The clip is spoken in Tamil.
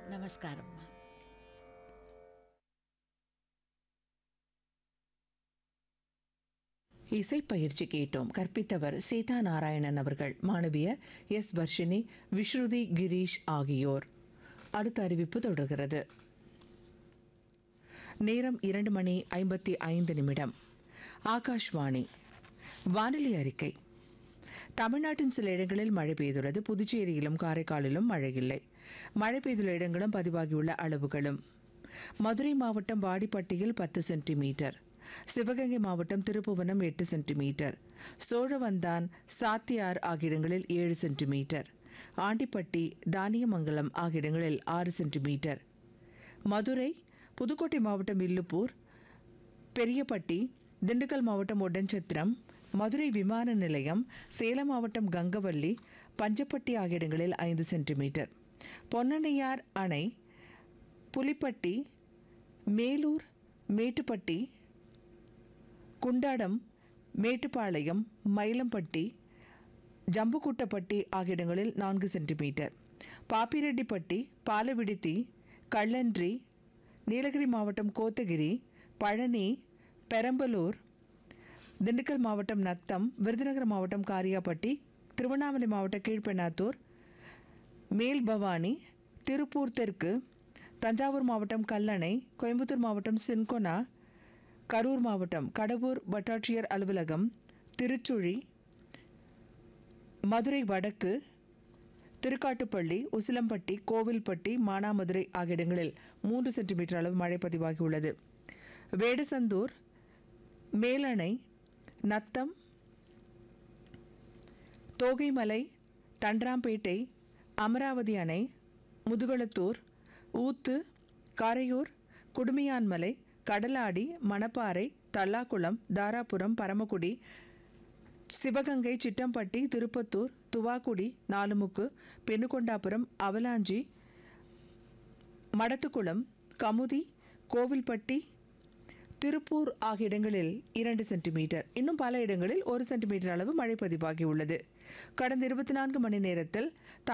நமஸ்காரம்மா இசைப்பயிற்சி கேட்டோம் கற்பித்தவர் சீதா நாராயணன் அவர்கள் மாணவியர் எஸ் வர்ஷினி விஸ்ருதி கிரீஷ் ஆகியோர் அடுத்த அறிவிப்பு தொடர்கிறது நேரம் இரண்டு மணி ஐம்பத்தி ஐந்து நிமிடம் ஆகாஷ்வாணி வானிலை அறிக்கை தமிழ்நாட்டின் சில இடங்களில் மழை பெய்துள்ளது புதுச்சேரியிலும் காரைக்காலிலும் மழை இல்லை மழை பெய்துள்ள இடங்களும் பதிவாகியுள்ள அளவுகளும் மதுரை மாவட்டம் வாடிப்பட்டியில் பத்து சென்டிமீட்டர் சிவகங்கை மாவட்டம் திருப்புவனம் எட்டு சென்டிமீட்டர் சோழவந்தான் சாத்தியார் ஆகிய இடங்களில் ஏழு சென்டிமீட்டர் ஆண்டிப்பட்டி தானியமங்கலம் ஆகிய இடங்களில் ஆறு சென்டிமீட்டர் மதுரை புதுக்கோட்டை மாவட்டம் வில்லுப்பூர் பெரியப்பட்டி திண்டுக்கல் மாவட்டம் ஒட்டன்சத்திரம் மதுரை விமான நிலையம் சேலம் மாவட்டம் கங்கவல்லி பஞ்சப்பட்டி ஆகிய இடங்களில் ஐந்து சென்டிமீட்டர் பொன்னணையார் அணை புலிப்பட்டி மேலூர் மேட்டுப்பட்டி குண்டாடம் மேட்டுப்பாளையம் மயிலம்பட்டி ஜம்புக்குட்டப்பட்டி ஆகிய இடங்களில் நான்கு சென்டிமீட்டர் பாப்பிரெட்டிப்பட்டி பாலவிடுத்தி கள்ளன்றி நீலகிரி மாவட்டம் கோத்தகிரி பழனி பெரம்பலூர் திண்டுக்கல் மாவட்டம் நத்தம் விருதுநகர் மாவட்டம் காரியாப்பட்டி திருவண்ணாமலை மாவட்டம் கீழ்பெண்ணாத்தூர் மேல் பவானி திருப்பூர் தெற்கு தஞ்சாவூர் மாவட்டம் கல்லணை கோயம்புத்தூர் மாவட்டம் சின்கொனா கரூர் மாவட்டம் கடவூர் வட்டாட்சியர் அலுவலகம் திருச்சுழி மதுரை வடக்கு திருக்காட்டுப்பள்ளி உசிலம்பட்டி கோவில்பட்டி மானாமதுரை ஆகிய இடங்களில் மூன்று சென்டிமீட்டர் அளவு மழை பதிவாகியுள்ளது வேடசந்தூர் மேலணை நத்தம் தோகைமலை தண்டராம்பேட்டை அமராவதி அணை முதுகுளத்தூர் ஊத்து காரையூர் குடுமியான்மலை கடலாடி மணப்பாறை தல்லாக்குளம் தாராபுரம் பரமக்குடி சிவகங்கை சிட்டம்பட்டி திருப்பத்தூர் துவாக்குடி நாலுமுக்கு பெண்ணுகொண்டாபுரம் அவலாஞ்சி மடத்துக்குளம் கமுதி கோவில்பட்டி திருப்பூர் ஆகிய இடங்களில் இரண்டு சென்டிமீட்டர் இன்னும் பல இடங்களில் ஒரு சென்டிமீட்டர் அளவு மழை பதிவாகியுள்ளது கடந்த இருபத்தி நான்கு மணி நேரத்தில்